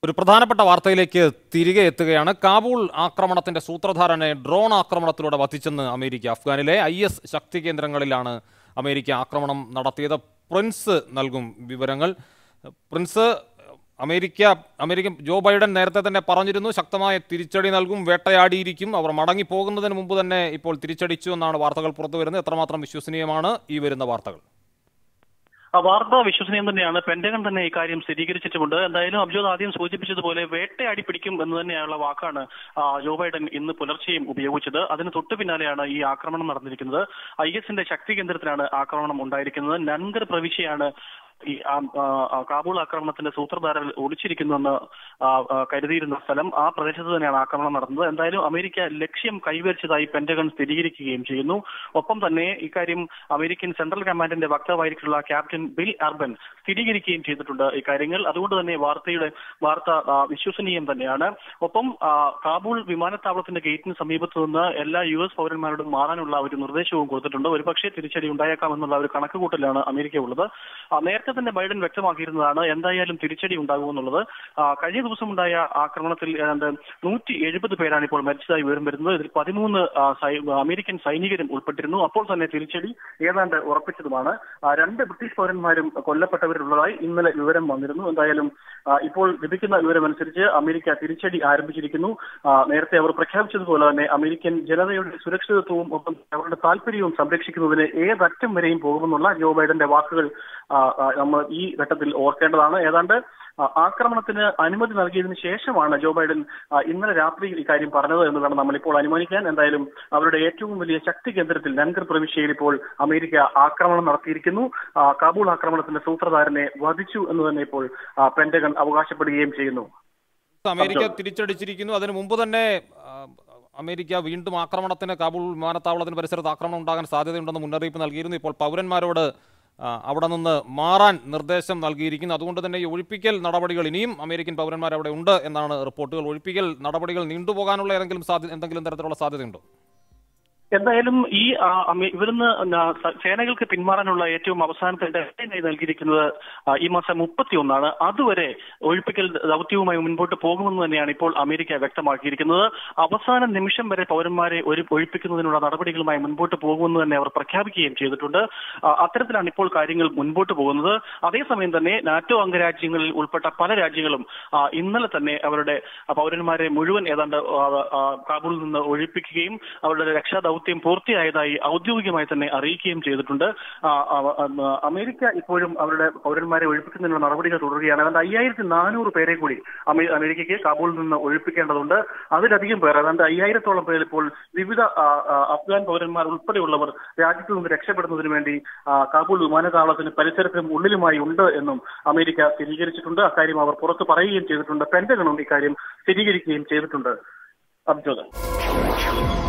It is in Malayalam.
ഒരു പ്രധാനപ്പെട്ട വാർത്തയിലേക്ക് തിരികെ എത്തുകയാണ് കാബൂൾ ആക്രമണത്തിന്റെ സൂത്രധാരനെ ഡ്രോൺ ആക്രമണത്തിലൂടെ വധിച്ചെന്ന് അമേരിക്ക അഫ്ഗാനിലെ ഐ എസ് ശക്തി കേന്ദ്രങ്ങളിലാണ് അമേരിക്ക ആക്രമണം നടത്തിയത് പ്രിൻസ് നൽകും വിവരങ്ങൾ പ്രിൻസ് അമേരിക്ക അമേരിക്കൻ ജോ ബൈഡൻ നേരത്തെ തന്നെ പറഞ്ഞിരുന്നു ശക്തമായ തിരിച്ചടി നൽകും വേട്ടയാടിയിരിക്കും അവർ മടങ്ങി പോകുന്നതിന് മുമ്പ് തന്നെ ഇപ്പോൾ തിരിച്ചടിച്ചു എന്നാണ് വാർത്തകൾ പുറത്തു വരുന്നത് എത്രമാത്രം വിശ്വസനീയമാണ് ഈ വരുന്ന വാർത്തകൾ ആ വാർത്ത വിശ്വസനീയം തന്നെയാണ് പെന്റഗൺ തന്നെ ഇക്കാര്യം സ്ഥിരീകരിച്ചിട്ടുമുണ്ട് എന്തായാലും അബ്ജോദ് ആദ്യം സൂചിപ്പിച്ചതുപോലെ വേട്ടയാടി പിടിക്കും എന്ന് തന്നെയുള്ള വാക്കാണ് ആ, ജോ ബൈഡൻ ഇന്ന് പുലർച്ചെയും ഉപയോഗിച്ചത് അതിന് തൊട്ടു പിന്നാലെയാണ് ഈ ആക്രമണം നടന്നിരിക്കുന്നത് ഐ എസിന്റെ ശക്തി കേന്ദ്രത്തിലാണ് ആക്രമണം ഉണ്ടായിരിക്കുന്നത് നൻഗർ പ്രവിശ്യയാണ് ഈ ആ, ആ, ആ, കാബൂൾ ആക്രമണത്തിന്റെ സൂത്രധാരൻ ഒളിച്ചിരിക്കുന്നുവെന്ന് ആ, ആ, കരുതിയിരുന്ന സ്ഥലം ആ പ്രദേശത്ത് തന്നെയാണ് ആക്രമണം നടന്നത് എന്തായാലും അമേരിക്ക ലക്ഷ്യം കൈവരിച്ചതായി പെന്റഗൺ സ്ഥിരീകരിക്കുകയും ചെയ്യുന്നു ഒപ്പം തന്നെ ഇക്കാര്യം അമേരിക്കൻ സെൻട്രൽ കമാൻഡിന്റെ വക്താവായിരിക്കുള്ള ക്യാപ്റ്റൻ ബിൽ അർബൻ സ്ഥിരീകരിക്കുകയും ചെയ്തിട്ടുണ്ട് ഇക്കാര്യങ്ങൾ അതുകൊണ്ട് തന്നെ വാർത്തയുടെ വാർത്ത ആ, വിശ്വസനീയം തന്നെയാണ് ഒപ്പം ആ, കാബൂൾ വിമാനത്താവളത്തിന്റെ ഗേറ്റിന് സമീപത്ത് നിന്ന് എല്ലാ യു എസ് പൗരന്മാരോടും മാറാനുള്ള ഒരു നിർദ്ദേശവും കൊടുത്തിട്ടുണ്ട് ഒരുപക്ഷെ തിരിച്ചടി ഉണ്ടായേക്കാമെന്നുള്ള ഒരു കണക്കുകൂട്ടലാണ് അമേരിക്ക ഉള്ളത് ആ, നേരത്തെ തന്നെ ബൈഡൻ വ്യക്തമാക്കിയിരുന്നതാണ് എന്തായാലും തിരിച്ചടി ഉണ്ടാകുമെന്നുള്ളത് ആ, കഴിഞ്ഞ ദിവസം ഉണ്ടായ ആക്രമണത്തിൽ ഏതാണ്ട് നൂറ്റി എഴുപത് പേരാണ് ഇപ്പോൾ മരിച്ചതായി വിവരം വരുന്നത് ഇതിൽ പതിമൂന്ന് ആ, സൈ- അമേരിക്കൻ സൈനികരും ഉൾപ്പെട്ടിരുന്നു അപ്പോൾ തന്നെ തിരിച്ചടി ഏതാണ്ട് ഉറപ്പിച്ചതുമാണ് ആ, രണ്ട് ബ്രിട്ടീഷ് പൗരന്മാരും കൊല്ലപ്പെട്ടവരുള്ളതായി ഇന്നലെ വിവരം വന്നിരുന്നു എന്തായാലും ആ, ഇപ്പോൾ ലഭിക്കുന്ന വിവരമനുസരിച്ച് അമേരിക്ക തിരിച്ചടി ആരംഭിച്ചിരിക്കുന്നു ആ, നേരത്തെ അവർ പ്രഖ്യാപിച്ചതുപോലെ തന്നെ അമേരിക്കൻ ജനതയുടെ സുരക്ഷിതത്വവും ഒപ്പം അവരുടെ താല്പര്യവും സംരക്ഷിക്കുന്നതിന് ഏതറ്റം വരെയും പോകുമെന്നുള്ള ജോ ബൈഡന്റെ വാക്കുകൾ ആ, ആ, നമ്മൾ ഈ ഘട്ടത്തിൽ ഓർക്കേണ്ടതാണ് ഏതാണ്ട് ആ, ആക്രമണത്തിന് അനുമതി നൽകിയതിനു ശേഷമാണ് ജോ ബൈഡൻ ആ, ഇന്നലെ രാത്രി ഇക്കാര്യം പറഞ്ഞത് എന്ന് വേണം നമ്മളിപ്പോൾ അനുമാനിക്കാൻ എന്തായാലും അവരുടെ ഏറ്റവും വലിയ ശക്തി കേന്ദ്രത്തിൽ നൻഗർ പ്രവിശ്യയിൽ ഇപ്പോൾ അമേരിക്ക ആക്രമണം നടത്തിയിരിക്കുന്നു ആ, കാബൂൾ ആക്രമണത്തിന്റെ സൂത്രധാരനെ വധിച്ചു എന്ന് തന്നെ ഇപ്പോൾ ആ, പെന്റഗൺ അവകാശപ്പെടുകയും ചെയ്യുന്നു അമേരിക്ക തിരിച്ചടിച്ചിരിക്കുന്നു അതിനു മുമ്പ് തന്നെ ആ, അമേരിക്ക വീണ്ടും ആക്രമണത്തിന് കാബൂൾ വിമാനത്താവളത്തിന് പരിസരത്ത് ആക്രമണം ഉണ്ടാകാൻ സാധ്യതയുണ്ടെന്ന് മുന്നറിയിപ്പ് നൽകിയിരുന്നു ഇപ്പോൾ പൗരന്മാരോട് ആ, അവിടെ നിന്ന് മാറാൻ നിർദ്ദേശം നൽകിയിരിക്കുന്നു അതുകൊണ്ട് തന്നെ ഈ ഒഴിപ്പിക്കൽ നടപടികൾ ഇനിയും അമേരിക്കൻ പൗരന്മാർ അവിടെ ഉണ്ട് എന്നാണ് റിപ്പോർട്ടുകൾ ഒഴിപ്പിക്കൽ നടപടികൾ നീണ്ടുപോകാനുള്ള ഏതെങ്കിലും സാധ്യത എന്തെങ്കിലും തരത്തിലുള്ള സാധ്യതയുണ്ടോ എന്തായാലും ഈ ആ, അമേ- ഇവിടുന്ന് ന- സ- സേനകൾക്ക് പിന്മാറാനുള്ള ഏറ്റവും അവസാനത്തെ ഡെഡ്ലൈൻ നൽകിയിരിക്കുന്നത് ആ, ഈ മാസം മുപ്പത്തിയൊന്നാണ് അതുവരെ ഒഴിപ്പിക്കൽ ദൗത്യവുമായി മുൻപോട്ട് പോകുമെന്ന് തന്നെയാണ് ഇപ്പോൾ അമേരിക്ക വ്യക്തമാക്കിയിരിക്കുന്നത് അവസാന നിമിഷം വരെ പൗരന്മാരെ ഒരു ഒഴിപ്പിക്കുന്നതിനുള്ള നടപടികളുമായി മുൻപോട്ട് പോകുമെന്ന് തന്നെ അവർ പ്രഖ്യാപിക്കുകയും ചെയ്തിട്ടുണ്ട് ആ, അത്തരത്തിലാണ് ഇപ്പോൾ കാര്യങ്ങൾ മുൻപോട്ട് പോകുന്നത് അതേസമയം തന്നെ നാറ്റോ അംഗരാജ്യങ്ങളിൽ ഉൾപ്പെട്ട പല രാജ്യങ്ങളും ആ, ഇന്നലെ തന്നെ അവരുടെ ആ, പൗരന്മാരെ മുഴുവൻ ഏതാണ്ട് ആ, ആ, കാബൂളിൽ നിന്ന് ഒഴിപ്പിക്കുകയും അവരുടെ രക്ഷാ ദൗത്യം പൂർത്തിയായതായി ഔദ്യോഗികമായി തന്നെ അറിയിക്കുകയും ചെയ്തിട്ടുണ്ട് ആ, ആ, ആ, അമേരിക്ക ഇപ്പോഴും അവരുടെ പൗരന്മാരെ ഒഴിപ്പിക്കുന്നതിനുള്ള നടപടികൾ തുടരുകയാണ് ഏതാണ്ട് അയ്യായിരത്തി നാനൂറ് പേരെ കൂടി അമേ- അമേരിക്കയ്ക്ക് കാബൂളിൽ നിന്ന് ഒഴിപ്പിക്കേണ്ടതുണ്ട് അതിലധികം പേർ ഏതാണ്ട് അയ്യായിരത്തോളം പേർ ഇപ്പോൾ വിവിധ ആ, ആ, അഫ്ഗാൻ പൗരന്മാർ ഉൾപ്പെടെയുള്ളവർ രാജ്യത്തു നിന്ന് രക്ഷപ്പെടുന്നതിന് വേണ്ടി ആ, കാബൂൾ വിമാനത്താവളത്തിന് പരിസരത്തിനും ഉള്ളിലുമായി ഉണ്ട് എന്നും അമേരിക്ക സ്ഥിരീകരിച്ചിട്ടുണ്ട് അക്കാര്യം അവർ പുറത്ത് പറയുകയും ചെയ്തിട്ടുണ്ട് പെന്റഗണും ഇക്കാര്യം സ്ഥിരീകരിക്കുകയും ചെയ്തിട്ടുണ്ട് അബ്ജോദ്